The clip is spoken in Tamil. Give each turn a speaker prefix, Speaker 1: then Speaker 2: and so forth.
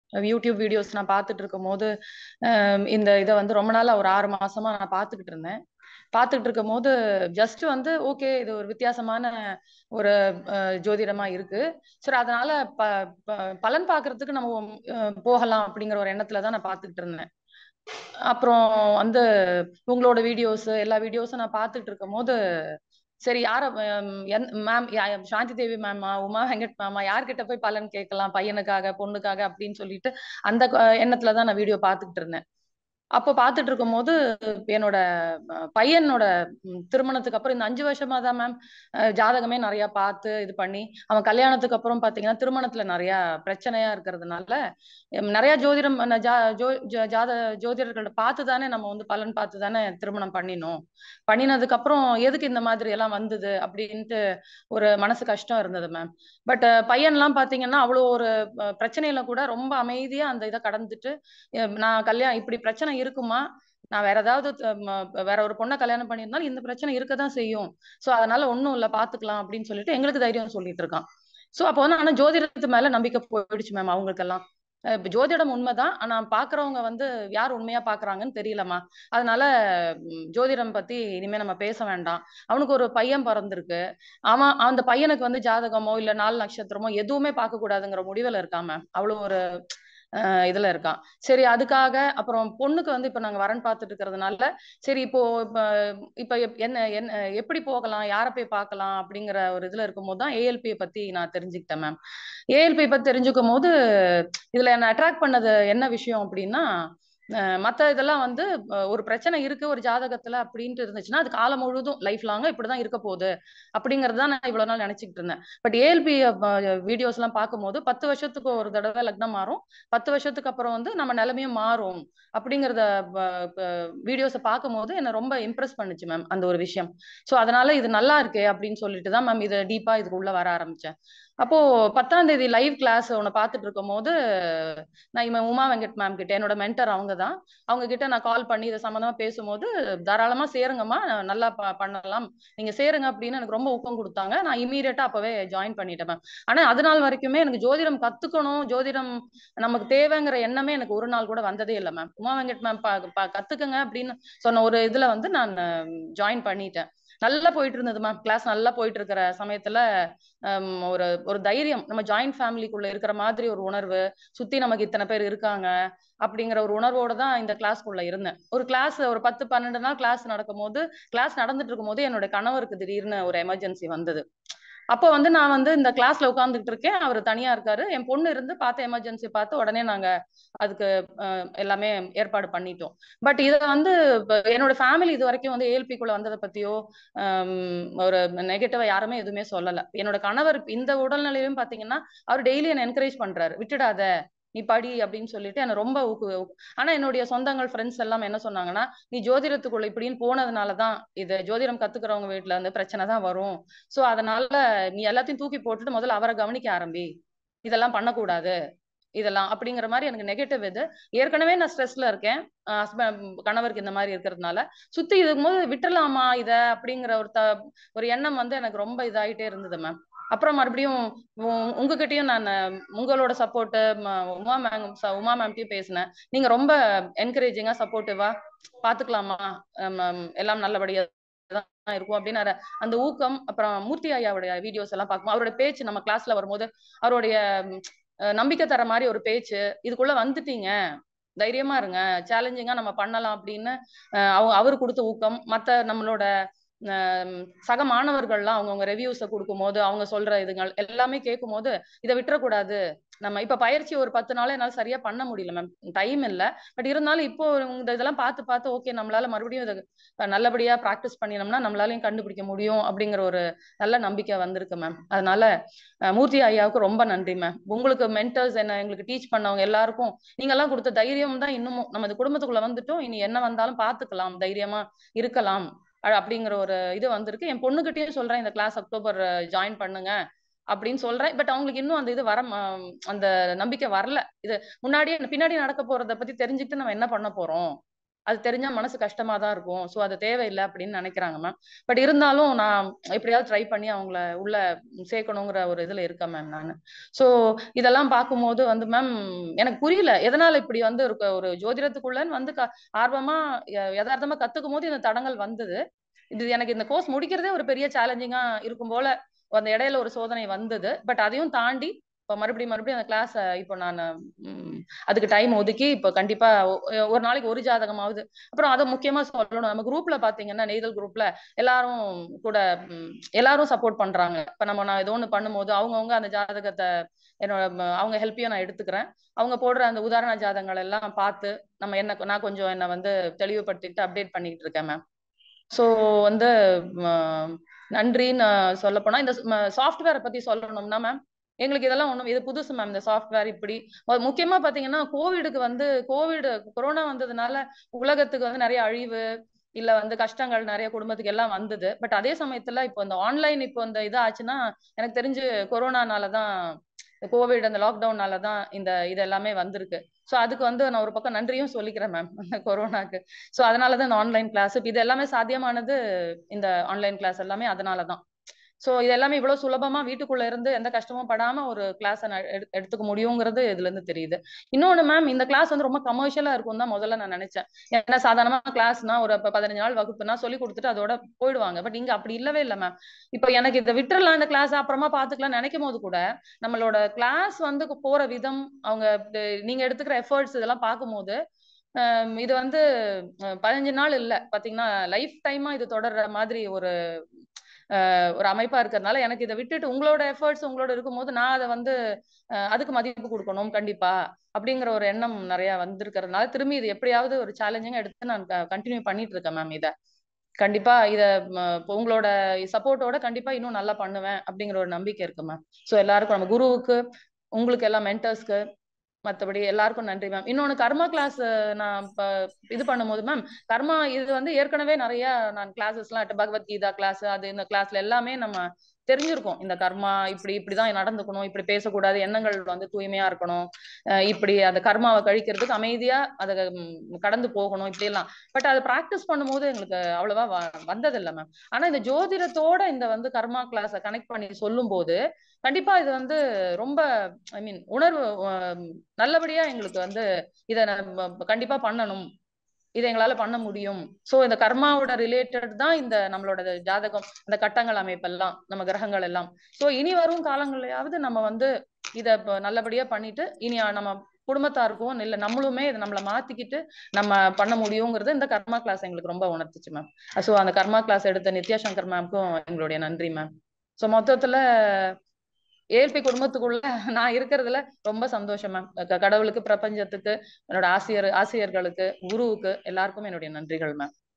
Speaker 1: யூடியூப் வீடியோஸ் நான் பார்த்துட்டு இருக்கும்போது அஹ் இந்த இதை வந்து ரொம்ப நாளா ஒரு ஆறு மாசமா நான் பார்த்துக்கிட்டு இருந்தேன் பார்த்துட்டு இருக்கும் போது ஜஸ்ட் வந்து ஓகே இது ஒரு வித்தியாசமான ஒரு அஹ், ஜோதிடமா இருக்கு சரி அதனால ப ப- பலன் பார்க்கிறதுக்கு நம்ம அஹ், போகலாம் அப்படிங்கிற ஒரு எண்ணத்துல தான் நான் பார்த்துக்கிட்டு இருந்தேன் அப்புறம் வந்து உங்களோட வீடியோஸ் எல்லா வீடியோஸும் நான் பார்த்துட்டு இருக்கும் போது சரி யார மேம் சாந்தி தேவி மேமா உமா வெங்கட் மேமா யார்கிட்ட போய் பலன் கேட்கலாம் பையனுக்காக பொண்ணுக்காக அப்படின்னு சொல்லிட்டு அந்த க- எண்ணத்துல தான் நான் வீடியோ பார்த்துக்கிட்டு இருந்தேன் அப்போ பார்த்துட்டு இருக்கும்போது என்னோட அஹ், பையனோட ம், திருமணத்துக்கு அப்புறம் இந்த அஞ்சு வருஷமா தான் மேம் ஜாதகமே நிறைய பார்த்து இது பண்ணி அவன் கல்யாணத்துக்கு அப்புறம் பாத்தீங்கன்னா திருமணத்துல நிறைய பிரச்சனையா இருக்கிறதுனால ஹம், நிறைய ஜோதிடம் அஹ், ஜா- ஜோ- ஜா- ஜாத ஜோதிடர்கள்ட்ட பார்த்து தானே நம்ம வந்து பலன் பார்த்து தானே திருமணம் பண்ணினோம் பண்ணினதுக்கு அப்புறம் எதுக்கு இந்த மாதிரி எல்லாம் வந்தது அப்படின்ட்டு ஒரு மனசு கஷ்டம் இருந்தது மேம் பட் பையன்லாம் பாத்தீங்கன்னா அவ்வளோ ஒரு அஹ், பிரச்சனையில கூட ரொம்ப அமைதியா அந்த இதை கடந்துட்டு அஹ், நான் கல்யாணம் இப்படி பிரச்சனை இருக்குமா நான் வேற ஏதாவது அஹ், ம- வேற ஒரு பொண்ணை கல்யாணம் பண்ணியிருந்தாலும் இந்த பிரச்சனை இருக்க தான் செய்யும் சோ அதனால ஒண்ணும் இல்ல பாத்துக்கலாம் அப்படின்னு சொல்லிட்டு எங்களுக்கு தைரியம் சொல்லிட்டு இருக்கான் சோ அப்போ வந்து ஆனா ஜோதிடத்து மேல நம்பிக்கை போயிடுச்சு மேம் அவங்களுக்கெல்லாம் அஹ் இப்ப ஜோதிடம் உண்மைதான் ஆனா பாக்குறவங்க வந்து யார் உண்மையா பாக்குறாங்கன்னு தெரியலமா அதனால ம், ஜோதிடம் பத்தி இனிமே நம்ம பேச வேண்டாம் அவனுக்கு ஒரு பையன் பிறந்திருக்கு அவன் அந்த பையனுக்கு வந்து ஜாதகமோ இல்ல நாள் நட்சத்திரமோ எதுவுமே பார்க்க கூடாதுங்கிற முடிவுல இருக்கான் மேம் அவ்வளவு ஒரு அஹ் இதுல இருக்கான் சரி அதுக்காக அப்புறம் பொண்ணுக்கு வந்து இப்ப நாங்க வரன் பார்த்துட்டு இருக்கிறதுனால சரி இப்போ இப்ப இப்ப எப்- என்ன என்ன எப்படி போகலாம் யாரை போய் பார்க்கலாம் அப்படிங்கிற ஒரு இதுல இருக்கும்போது தான் ஏஎல்பி பத்தி நான் தெரிஞ்சுக்கிட்டேன் மேம் ஏஎல்பி பத்தி தெரிஞ்சுக்கும் போது இதுல என்ன அட்ராக்ட் பண்ணது என்ன விஷயம் அப்படின்னா அஹ் மத்த இதெல்லாம் வந்து அஹ் ஒரு பிரச்சனை இருக்கு ஒரு ஜாதகத்துல அப்படின்ட்டு இருந்துச்சுன்னா அது காலம் முழுதும் லைஃப் லாங்கா இப்படிதான் இருக்க போகுது அப்படிங்கறது தான் நான் இவ்வளவு நாள் நினைச்சுக்கிட்டு இருந்தேன் பட் ஏஎல்பி வீடியோஸ் எல்லாம் பார்க்கும்போது பத்து வருஷத்துக்கு ஒரு தடவை லக்னம் மாறும் பத்து வருஷத்துக்கு அப்புறம் வந்து நம்ம நிலைமையும் மாறும் அப்படிங்கறத வீடியோஸை பார்க்கும்போது என்ன ரொம்ப இம்ப்ரெஸ் பண்ணுச்சு மேம் அந்த ஒரு விஷயம் ஸோ அதனால இது நல்லா இருக்கே அப்படின்னு சொல்லிட்டு தான் மேம் இது டீப்பா இதுக்கு உள்ள வர ஆரம்பிச்சேன் அப்போ பத்தாம் தேதி லைவ் கிளாஸ் உன்னை பார்த்துட்டு இருக்கும் போது நான் இவன் உமா வெங்கட் மேம் கிட்ட என்னோட மென்டர் அவங்க தான் அவங்க கிட்ட நான் கால் பண்ணி இதை சம்மந்தமா பேசும்போது தாராளமா சேருங்கம்மா நல்லா ப- பண்ணலாம் நீங்க சேருங்க அப்படின்னு எனக்கு ரொம்ப ஊக்கம் கொடுத்தாங்க நான் இமீடியட்டா அப்பவே ஜாயின் பண்ணிட்டேன் மேம் ஆனா அது நாள் வரைக்குமே எனக்கு ஜோதிடம் கத்துக்கணும் ஜோதிடம் நமக்கு தேவைங்கிற எண்ணமே எனக்கு ஒரு நாள் கூட வந்ததே இல்லை மேம் உமா வெங்கட் மேம் கத்துக்குங்க அப்படின்னு சொன்ன ஒரு இதுல வந்து நான் ஜாயின் பண்ணிட்டேன் நல்லா போயிட்டு இருந்தது மேம் கிளாஸ் நல்லா போயிட்டு இருக்கிற சமயத்துல ஹம், ஒரு ஒரு தைரியம் நம்ம ஜாயிண்ட் ஃபேமிலிக்குள்ள இருக்கிற மாதிரி ஒரு உணர்வு சுத்தி நமக்கு இத்தனை பேர் இருக்காங்க அப்படிங்கிற ஒரு உணர்வோட தான் இந்த கிளாஸ்க்குள்ள இருந்தேன் ஒரு கிளாஸ் ஒரு பத்து பன்னெண்டு நாள் கிளாஸ் நடக்கும் போது கிளாஸ் நடந்துட்டு இருக்கும் போது என்னோட கணவருக்கு திடீர்னு ஒரு எமர்ஜென்சி வந்தது அப்போ வந்து நான் வந்து இந்த கிளாஸ்ல உட்காந்துட்டு இருக்கேன் அவர் தனியா இருக்காரு என் பொண்ணு இருந்து பார்த்து எமர்ஜென்சி பார்த்து உடனே நாங்க அதுக்கு அஹ், எல்லாமே ஏற்பாடு பண்ணிட்டோம் பட் இதை வந்து இப்ப என்னோட ஃபேமிலி இது வரைக்கும் வந்து ஏஎல்பிக்குள்ள வந்ததை பத்தியோ ஹம், ஒரு நெகட்டிவா யாருமே எதுவுமே சொல்லல என்னோட கணவர் இந்த உடல்நிலையிலும் பாத்தீங்கன்னா அவர் டெய்லி என்ன என்கரேஜ் பண்றாரு விட்டுடாத நீ படி அப்படின்னு சொல்லிட்டு என்ன ரொம்ப ஊக்கு ஆனா என்னுடைய சொந்தங்கள் ஃப்ரெண்ட்ஸ் எல்லாம் என்ன சொன்னாங்கன்னா நீ ஜோதிடத்துக்குள்ள இப்படின்னு போனதுனாலதான் இது ஜோதிடம் கத்துக்கிறவங்க வீட்டுல வந்து பிரச்சனை தான் வரும் சோ அதனால நீ எல்லாத்தையும் தூக்கி போட்டுட்டு முதல்ல அவரை கவனிக்க ஆரம்பி இதெல்லாம் பண்ணக்கூடாது இதெல்லாம் அப்படிங்கிற மாதிரி எனக்கு நெகட்டிவ் இது ஏற்கனவே நான் ஸ்ட்ரெஸ்ல இருக்கேன் ஹஸ்பண்ட் கணவருக்கு இந்த மாதிரி இருக்கிறதுனால சுத்தி இருக்கும்போது விட்டுறலாமா இத அப்படிங்கிற ஒரு த ஒரு எண்ணம் வந்து எனக்கு ரொம்ப இதாயிட்டே இருந்தது மேம் அப்புறம் மறுபடியும் உ- உங்ககிட்டயும் நான் உங்களோட சப்போர்ட் உமா மேம் உமா மேம்கிட்டயும் பேசினேன் நீங்க ரொம்ப என்கரேஜிங்கா சப்போர்ட்டிவா பாத்துக்கலாமா ஹம், எல்லாம் நல்லபடியா தான் இருக்கும் அப்படின்னு அர- அந்த ஊக்கம் அப்புறம் மூர்த்தி ஐயாவுடைய வீடியோஸ் எல்லாம் பார்க்கும் அவருடைய பேச்சு நம்ம கிளாஸ்ல வரும்போது அவருடைய ம், அஹ், நம்பிக்கை தர மாதிரி ஒரு பேச்சு இதுக்குள்ள வந்துட்டீங்க தைரியமா இருங்க சேலஞ்சிங்கா நம்ம பண்ணலாம் அப்படின்னு அஹ், அவங்க அவரு கொடுத்த ஊக்கம் மத்த நம்மளோட ஆம், சக மாணவர்கள்லாம் அவங்கவுங்க ரிவ்யூஸை கொடுக்கும்போது அவங்க சொல்ற இதுகள் எல்லாமே கேட்கும் போது இதை விட்டுறக்கூடாது நம்ம இப்ப பயிற்சி ஒரு பத்து நாள் என்னால சரியா பண்ண முடியல மேம் டைம் இல்ல பட் இருந்தாலும் இப்போ இந்த இதெல்லாம் பார்த்து பார்த்து ஓகே நம்மளால மறுபடியும் இதை நல்லபடியா ப்ராக்டிஸ் பண்ணினோம்னா நம்மளாலையும் கண்டுபிடிக்க முடியும் அப்படிங்கிற ஒரு நல்ல நம்பிக்கை வந்திருக்கு மேம் அதனால அஹ், மூர்த்தி ஐயாவுக்கு ரொம்ப நன்றி மேம் உங்களுக்கு மென்டர்ஸ் என்ன எங்களுக்கு டீச் பண்ணவங்க எல்லாருக்கும் நீங்க எல்லாம் கொடுத்த தைரியம் தான் இன்னமும் நம்ம இந்த குடும்பத்துக்குள்ள வந்துட்டோம் இனி என்ன வந்தாலும் பாத்துக்கலாம் தைரியமா இருக்கலாம் அ- அப்படிங்கிற ஒரு இது வந்திருக்கு என் பொண்ணுகிட்டயும் சொல்றேன் இந்த கிளாஸ் அக்டோபர் ஜாயின் பண்ணுங்க அப்படின்னு சொல்றேன் பட் அவங்களுக்கு இன்னும் அந்த இது வர ம- அந்த நம்பிக்கை வரல இது முன்னாடியே பின்னாடி நடக்க போறத பத்தி தெரிஞ்சுக்கிட்டு நம்ம என்ன பண்ண போறோம் அது தெரிஞ்சா மனசு கஷ்டமா தான் இருக்கும் ஸோ அது தேவையில்லை அப்படின்னு நினைக்கிறாங்க மேம் பட் இருந்தாலும் நான் எப்படியாவது ட்ரை பண்ணி அவங்கள உள்ள சேர்க்கணுங்கிற ஒரு இதுல இருக்கேன் மேம் நான் ஸோ இதெல்லாம் பார்க்கும்போது வந்து மேம் எனக்கு புரியல எதனால இப்படி வந்து ஒரு ஒரு ஜோதிடத்துக்குள்ளன்னு வந்து க- ஆர்வமா ய- யதார்த்தமா கத்துக்கும் போது இந்த தடங்கள் வந்தது இது எனக்கு இந்த கோர்ஸ் முடிக்கிறதே ஒரு பெரிய சேலஞ்சிங்கா இருக்கும் போல அந்த இடையில ஒரு சோதனை வந்தது பட் அதையும் தாண்டி இப்போ மறுபடியும் மறுபடியும் அந்த கிளாஸ் இப்போ நான் அதுக்கு டைம் ஒதுக்கி இப்போ கண்டிப்பா ஒ- ஒரு நாளைக்கு ஒரு ஜாதகமாவது அப்புறம் அதை முக்கியமா சொல்லணும் நம்ம குரூப்ல பாத்தீங்கன்னா நெய்தல் குரூப்ல எல்லாரும் கூட ம், எல்லாரும் சப்போர்ட் பண்றாங்க இப்ப நம்ம நான் ஏதோ ஒண்ணு பண்ணும்போது அவங்கவுங்க அந்த ஜாதகத்தை என்னோட ம- அவங்க ஹெல்ப்பையும் நான் எடுத்துக்கிறேன் அவங்க போடுற அந்த உதாரண ஜாதகங்கள் எல்லாம் பார்த்து நம்ம என்ன நான் கொஞ்சம் என்ன வந்து தெளிவுபடுத்திட்டு அப்டேட் பண்ணிட்டு இருக்கேன் மேம் ஸோ வந்து ம, நன்றின்னு சொல்ல போனா இந்த சாஃப்ட்வேரை பத்தி சொல்லணும்னா மேம் எங்களுக்கு இதெல்லாம் ஒண்ணும் இது புதுசு மேம் இந்த சாஃப்ட்வேர் இப்படி மு- முக்கியமா பாத்தீங்கன்னா கோவிடுக்கு வந்து கோவிட் கொரோனா வந்ததுனால உலகத்துக்கு வந்து நிறைய அழிவு இல்ல வந்து கஷ்டங்கள் நிறைய குடும்பத்துக்கு எல்லாம் வந்தது பட் அதே சமயத்துல இப்போ இந்த ஆன்லைன் இப்போ இந்த இது ஆச்சுன்னா எனக்கு தெரிஞ்சு கொரோனானால தான் கோவிட் அந்த லாக்டவுன்னால தான் இந்த இது எல்லாமே வந்திருக்கு ஸோ அதுக்கு வந்து நான் ஒரு பக்கம் நன்றியும் சொல்லிக்கிறேன் மேம் அந்த கொரோனாக்கு ஸோ அதனால தான் இந்த ஆன்லைன் கிளாஸ் இது எல்லாமே சாத்தியமானது இந்த ஆன்லைன் கிளாஸ் எல்லாமே அதனால தான் ஸோ இது எல்லாமே இவ்வளவு சுலபமா வீட்டுக்குள்ள இருந்து எந்த கஷ்டமும் படாம ஒரு கிளாஸை எடுத்துக்க முடியுங்கிறது இதுல இருந்து தெரியுது இன்னொன்னு மேம் இந்த கிளாஸ் வந்து ரொம்ப கமர்ஷியலா இருக்கும் தான் முதல்ல நான் நினைச்சேன் ஏன்னா சாதாரணமா கிளாஸ்னா ஒரு ப- பதினஞ்சு நாள் வகுப்புனா சொல்லி கொடுத்துட்டு அதோட போயிடுவாங்க பட் இங்க அப்படி இல்லவே இல்லை மேம் இப்போ எனக்கு இதை விட்டுறலாம் இந்த கிளாஸ் அப்புறமா பாத்துக்கலாம் நினைக்கும் போது கூட நம்மளோட கிளாஸ் வந்து போற விதம் அவங்க இது- நீங்க எடுத்துக்கிற எஃபர்ட்ஸ் இதெல்லாம் பார்க்கும்போது ஹம், இது வந்து அஹ், பதினஞ்சு நாள் இல்ல பாத்தீங்கன்னா லைஃப் டைமா இது தொடர்ற மாதிரி ஒரு அஹ், ஒரு அமைப்பா இருக்கிறதுனால எனக்கு இதை விட்டுட்டு உங்களோட எஃபர்ட்ஸ் உங்களோட இருக்கும்போது நான் அதை வந்து அஹ், அதுக்கு மதிப்பு கொடுக்கணும் கண்டிப்பா அப்படிங்கிற ஒரு எண்ணம் நிறைய வந்திருக்கிறதுனால திரும்பி இது எப்படியாவது ஒரு சேலஞ்சிங்கா எடுத்து நான் கண்டினியூ பண்ணிட்டு இருக்கேன் மேம் இதை கண்டிப்பா இத ம, இப்போ உங்களோட சப்போர்ட்டோட கண்டிப்பா இன்னும் நல்லா பண்ணுவேன் அப்படிங்கிற ஒரு நம்பிக்கை இருக்கு மேம் ஸோ எல்லாருக்கும் நம்ம குருவுக்கு உங்களுக்கு எல்லாம் மென்டர்ஸ்க்கு மத்தபடி எல்லாருக்கும் நன்றி மேம் இன்னொன்னு கர்மா கிளாஸ் நான் இப்ப இது பண்ணும்போது மேம் கர்மா இது வந்து ஏற்கனவே நிறைய நான் கிளாஸஸ்லாம் பகவத்கீதா கிளாஸ் அது இந்த கிளாஸ்ல எல்லாமே நம்ம தெரிஞ்சிருக்கோம் இந்த கர்மா இப்படி இப்படிதான் நடந்துக்கணும் இப்படி பேசக்கூடாது எண்ணங்கள் வந்து தூய்மையா இருக்கணும் அஹ் இப்படி அந்த கர்மாவை கழிக்கிறதுக்கு அமைதியா அதை ம், கடந்து போகணும் இப்படி எல்லாம் பட் அதை ப்ராக்டிஸ் பண்ணும்போது எங்களுக்கு அவ்வளவா வ- வந்ததில்லை மேம் ஆனா இந்த ஜோதிடத்தோட இந்த வந்து கர்மா கிளாஸை கனெக்ட் பண்ணி சொல்லும் போது கண்டிப்பா இது வந்து ரொம்ப ஐ மீன் உணர்வு அஹ், நல்லபடியா எங்களுக்கு வந்து இதை நம்ம கண்டிப்பா பண்ணணும் இதை எங்களால பண்ண முடியும் சோ இந்த கர்மாவோட ரிலேட்டட் தான் இந்த நம்மளோட ஜாதகம் இந்த கட்டங்கள் அமைப்பெல்லாம் நம்ம கிரகங்கள் எல்லாம் சோ இனி வரும் காலங்களையாவது நம்ம வந்து இத இப்ப நல்லபடியா பண்ணிட்டு இனி நம்ம குடும்பத்தாருக்கும் இல்ல நம்மளுமே இதை நம்மள மாத்திக்கிட்டு நம்ம பண்ண முடியுங்கிறது இந்த கர்மா கிளாஸ் எங்களுக்கு ரொம்ப உணர்த்துச்சு மேம் சோ அந்த கர்மா கிளாஸ் எடுத்த நித்யா சங்கர் மேம்க்கும் எங்களுடைய நன்றி மேம் சோ மொத்தத்துல ஏல்பி குடும்பத்துக்குள்ள நான் இருக்கிறதுல ரொம்ப சந்தோஷம் மேம் கடவுளுக்கு பிரபஞ்சத்துக்கு என்னோட ஆசிரியர் ஆசிரியர்களுக்கு குருவுக்கு எல்லாருக்கும் என்னுடைய நன்றிகள் மேம்